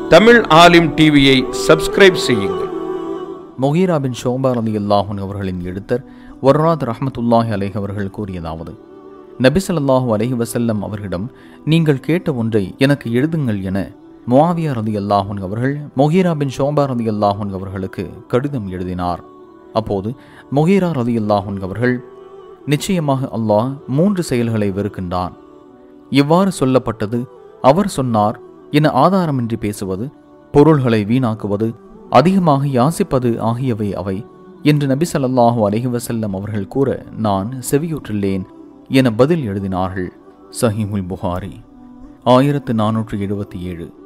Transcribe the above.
தமிழ் ஆலிம் டிவியை சப்ஸ்கிரைப் செய்யுங்கள் முகீரா பின் ஷோபா ரதி அல்லாஹன் அவர்களின் எழுத்தர் வர்ராத் ரஹமத்துல்லாஹி அலைஹ் அவர்கள் கூறியதாவது நபி ஸல்லல்லாஹு அலைஹி வஸல்லம் அவர்களிடம் நீங்கள் கேட்ட ஒன்றை எனக்கு எழுதுங்கள் என முஆவியா ரதி அல்லாஹன் அவர்கள் முகீரா பின் ஷோபா ரதி அல்லாஹன் அவர்களுக்கு கடிதம் எழுதினார் அப்போது முகீரா ரதி அல்லாஹன் அவர்கள் நிச்சயமாக அல்லாஹ் மூன்று செயல்களை வெறுக்கின்றான் இவ்வாறு சொல்லப்பட்டது அவர் சொன்னார் என ஆதாரமின்றி பேசுவது பொருள்களை வீணாக்குவது அதிகமாக யாசிப்பது ஆகியவை அவை என்று நபி ஸல்லல்லாஹு அலைஹி வஸல்லம் அவர்கள் கூற நான் செவியுற்றுள்ளேன் என பதில் எழுதினார்கள் சஹீமுல் புகாரி ஆயிரத்து நானூற்று எழுபத்தி ஏழு